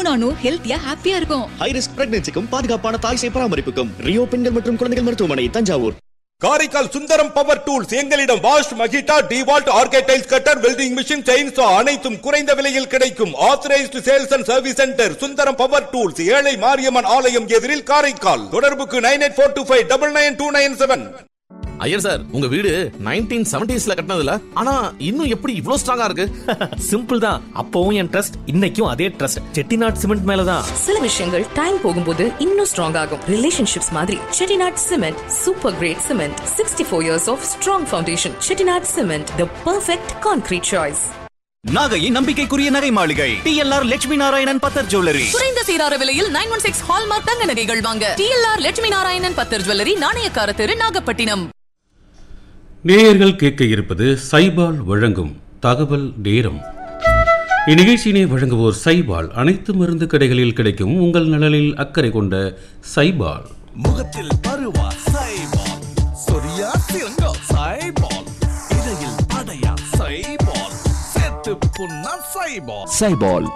நீயும் நானும் ஹெல்த்தியா ஹாப்பியா இருக்கோம் ஹை ரிஸ்க் பிரெக்னன்சிக்கும் பாதுகாப்பான தாய் சேய் பராமரிப்புக்கும் ரியோ பெண்கள் மற்றும் குழந்தைகள் மருத்துவமனை தஞ்சாவூர் காரைக்கால் சுந்தரம் பவர் டூல்ஸ் எங்களிடம் வாஷ் மகிட்டா டிவால்ட் ஆர்கேடைல்ஸ் கட்டர் வெல்டிங் மிஷின் செயின்சா அனைத்தும் குறைந்த விலையில் கிடைக்கும் authorised sales and service centre Sundaram power tools ஏழை மாரியம்மன் ஆலயம் எதிரில் காரைக்கால் தொடர்புக்கு nine eight four two five double nine two nine seven Iyer sir உங்க வீடு நைன்டீன் செவன்டிஸ்ல கட்டினதுல ஆனா இன்னும் எப்படி இவ்ளோ ஸ்ட்ராங்கா இருக்கு சிம்பிள் தான் அப்பவும் என் ட்ரஸ்ட் இன்னைக்கும் அதே ட்ரஸ்ட் செட்டிநாட் சிமெண்ட் மேலதான் சில விஷயங்கள் டைம் போகும்போது இன்னும் ஸ்ட்ராங் ஆகும் ரிலேஷன்ஷிப்ஸ் மாதிரி Chettinad cement super great cement sixty four years of strong foundation Chettinad cement the perfect concrete choice நாகையின் நம்பிக்கைக்குரிய நகை மாளிகை டிஎல்ஆர் லட்சுமி நாராயணன் பத்தர் ஜுவல்லரி குறைந்த சீரார விலையில் நைன் ஒன் சிக்ஸ் ஹால்மார்க் தங்க நகைகள் வாங்க டிஎல்ஆர் லட்சுமி நாராயணன் பத்தர் ஜுவல்லரி நாணயக்கார தெரு நாகப்பட்டினம் நேயர்கள் கேட்க இருப்பது சைபால் வழங்கும் தகவல் நேரம் இந்நிகழ்ச்சியினை வழங்குவோர் சைபால் அனைத்து மருந்து கடைகளில் கிடைக்கும் உங்கள் நலனில் அக்கறை கொண்ட சைபால் முகத்தில் பருவா சைபால் சொரியா சிறங்கா சைபால் இடையில் அடையா சைபால் செத்து புண்ணா சைபால் சைபால்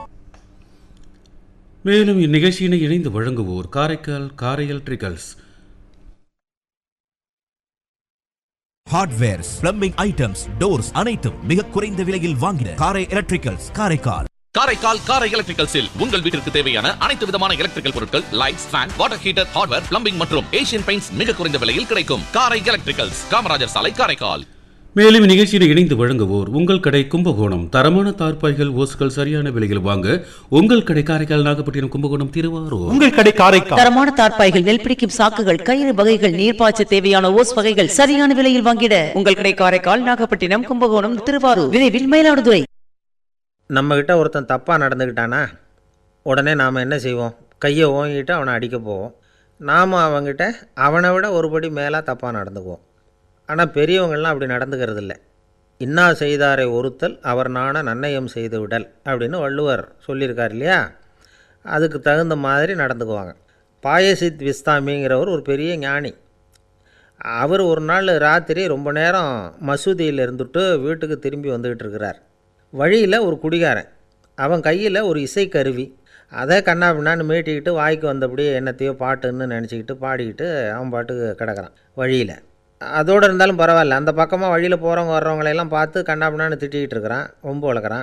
மேலும் இந்நிகழ்ச்சியினை இணைந்து வழங்குவோர் Karaikal Karai electricals hardwares plumbing items doors அனைத்தும் மிக குறைந்த விலையில் வாங்கின காரை எலக்ட்ரிக்கல்ஸ் காரைக்கால் காரைக்கால் காரை எலக்ட்ரிக்கல்ஸில் உங்கள் வீட்டிற்கு தேவையான அனைத்து விதமான எலக்ட்ரிக்கல் பொருட்கள் lights fan water heater hardware plumbing மற்றும் ஏசியன் பெயிண்ட்ஸ் மிக குறைந்த விலையில் கிடைக்கும் காரை எலக்ட்ரிக்கல்ஸ் காமராஜர் சாலை காரைக்கால் மேலும் இந்நிகழ்ச்சியினை இணைந்து வழங்குவோர் உங்கள் கடை கும்பகோணம் தரமான தார்பாய்கள் ஓசுகள் சரியான விலையில் வாங்க உங்கள் கடை காரைக்கால் நாகப்பட்டினம் கும்பகோணம் திருவாரூர் உங்கள் கடை காரைக்கால் தரமான தார்ப்பாய்கள் நெல் பிடிக்கும் சாக்குகள் கயிறு வகைகள் நீர்ப்பாய்ச்ச தேவையான ஓஸ் வகைகள் சரியான விலையில் வாங்கிட உங்கள் கடை காரைக்கால் நாகப்பட்டினம் கும்பகோணம் திருவாரூர் விரைவில் மயிலாடுதுறை நம்மக்கிட்ட ஒருத்தன் தப்பாக நடந்துக்கிட்டானா உடனே நாம் என்ன செய்வோம் கையை ஓங்கிட்டு அவனை அடிக்க போவோம் நாம் அவங்கிட்ட அவனை விட ஒருபடி மேலே தப்பாக நடந்துக்குவோம் ஆனால் பெரியவங்கள்லாம் அப்படி நடந்துக்கிறது இல்லை இன்னா செய்தாரை ஒருத்தல் அவர் நாண நன்னயம் செய்து விடல் அப்படின்னு வள்ளுவர் சொல்லியிருக்கார் இல்லையா அதுக்கு தகுந்த மாதிரி நடந்துக்குவாங்க பாயசித் விஸ்தாமிங்கிறவர் ஒரு பெரிய ஞானி அவர் ஒரு நாள் ராத்திரி ரொம்ப நேரம் மசூதியில் இருந்துட்டு வீட்டுக்கு திரும்பி வந்துக்கிட்டு இருக்கிறார் வழியில் ஒரு குடிகாரன் அவன் கையில் ஒரு இசைக்கருவி அதை கண்ணா பின்னான்னு மீட்டிக்கிட்டு வாய்க்கு வந்தபடியே என்னத்தையோ பாட்டுன்னு நினச்சிக்கிட்டு பாடிக்கிட்டு அவன் பாட்டுக்கு கிடக்கிறான் வழியில் அதோடு இருந்தாலும் பரவாயில்ல அந்த பக்கமாக வழியில் போகிறவங்க வர்றவங்களையெல்லாம் பார்த்து கண்ணா பின்னான்னு திட்டிக்கிட்டு இருக்கிறான் ரொம்ப வளர்க்குறான்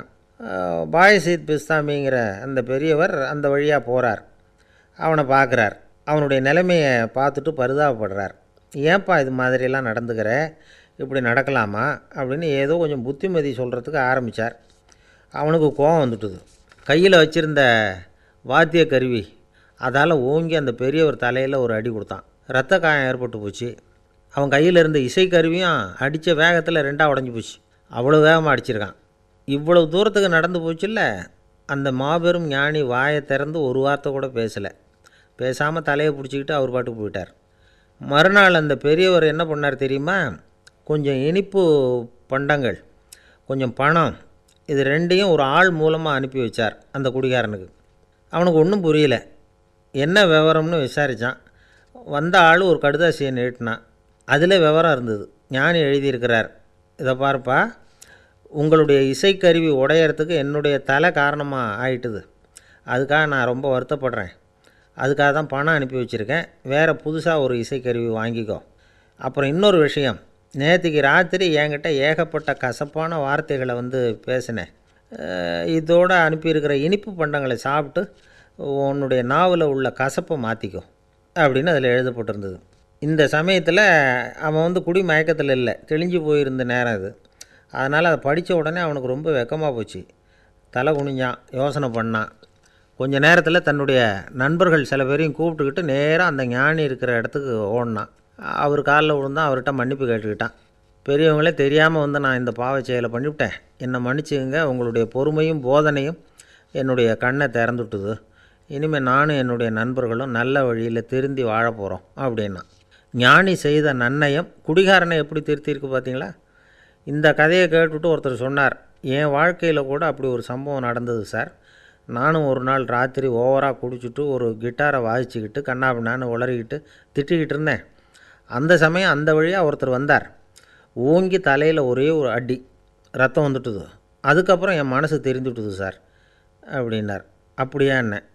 பாயசீத் பிஸ்தாமிங்கிற அந்த பெரியவர் அந்த வழியாக போகிறார் அவனை பார்க்குறார் அவனுடைய நிலைமையை பார்த்துட்டு பரிதாபப்படுறார் ஏன்பா இது மாதிரியெல்லாம் நடந்துக்கிற இப்படி நடக்கலாமா அப்படின்னு ஏதோ கொஞ்சம் புத்திமதி சொல்கிறதுக்கு ஆரம்பித்தார் அவனுக்கு கோபம் வந்துட்டுது கையில் வச்சுருந்த வாத்திய கருவி அதால் ஓங்கி அந்த பெரியவர் தலையில் ஒரு அடி கொடுத்தான் ரத்த காயம் ஏற்பட்டு போச்சு அவன் கையில் இருந்த இசைக்கருவியும் அடித்த வேகத்தில் ரெண்டாக உடஞ்சி போச்சு அவ்வளோ வேகமாக அடிச்சிருக்கான் இவ்வளவு தூரத்துக்கு நடந்து போச்சுல்ல அந்த மாபெரும் ஞானி வாயை திறந்து ஒரு வார்த்தை கூட பேசலை பேசாமல் தலையை பிடிச்சிக்கிட்டு அவர் பாட்டுக்கு போயிட்டார் மறுநாள் அந்த பெரியவர் என்ன பண்ணார் தெரியுமா கொஞ்சம் இனிப்பு பண்டங்கள் கொஞ்சம் பணம் இது ரெண்டையும் ஒரு ஆள் மூலமாக அனுப்பி வச்சார் அந்த குடிகாரனுக்கு அவனுக்கு ஒன்றும் புரியல என்ன விவரம்னு விசாரித்தான் வந்த ஆள் ஒரு கடுதாசியை நீட்டினான் அதில் விவரம் இருந்தது ஞானி எழுதியிருக்கிறார் இதை பாருப்பா உங்களுடைய இசைக்கருவி உடையறதுக்கு என்னுடைய தலை காரணமாக ஆயிட்டுது அதுக்காக நான் ரொம்ப வருத்தப்படுறேன் அதுக்காக தான் பணம் அனுப்பி வச்சுருக்கேன் வேறு புதுசாக ஒரு இசைக்கருவி வாங்கிக்கோ அப்புறம் இன்னொரு விஷயம் நேற்றுக்கு ராத்திரி என்கிட்ட ஏகப்பட்ட கசப்பான வார்த்தைகளை வந்து பேசினேன் அஹ் இதோட அனுப்பியிருக்கிற இனிப்பு பண்டங்களை சாப்பிட்டு உன்னுடைய நாவில் உள்ள கசப்பை மாற்றிக்கோ அப்படின்னு அதில் எழுதப்பட்டிருந்தது இந்த சமயத்தில் அவன் வந்து குடி மயக்கத்தில் இல்லை தெளிஞ்சு போயிருந்த நேரம் இது அதனால் அதை படித்த உடனே அவனுக்கு ரொம்ப வெக்கமாக போச்சு தலை குனிஞ்சான் யோசனை பண்ணான் கொஞ்ச நேரத்தில் தன்னுடைய நண்பர்கள் சில பேரையும் கூப்பிட்டுக்கிட்டு நேராக அந்த ஞானி இருக்கிற இடத்துக்கு ஓடினான் அவர் காலில் விழுந்தான் அவர்கிட்ட மன்னிப்பு கேட்டுக்கிட்டான் பெரியவங்களே தெரியாமல் வந்து நான் இந்த பாவச் செயலை பண்ணிவிட்டேன் என்னை மன்னிச்சுங்க உங்களுடைய பொறுமையும் போதனையும் என்னுடைய கண்ணை திறந்துட்டுது இனிமேல் நானும் என்னுடைய நண்பர்களும் நல்ல வழியில் திருந்தி வாழ போகிறோம் அப்படின்னா ஞானி செய்த நன்னயம் குடிகாரனை எப்படி திருத்தியிருக்கு பார்த்தீங்களா இந்த கதையை கேட்டுவிட்டு ஒருத்தர் சொன்னார் என் வாழ்க்கையில் கூட அப்படி ஒரு சம்பவம் நடந்தது சார் நானும் ஒரு நாள் ராத்திரி ஓவராக குடிச்சிட்டு ஒரு கிட்டாரை வாசிச்சுக்கிட்டு கண்ணாபின்னான்னு உளறிக்கிட்டு திட்டிக்கிட்டு இருந்தேன் அந்த சமயம் அந்த வழியாக ஒருத்தர் வந்தார் ஓங்கி தலையில் ஒரே ஒரு அடி ரத்தம் வந்துட்டுது அதுக்கப்புறம் என் மனசு தெரிந்துட்டுது சார் அப்படின்னார் அப்படியா என்ன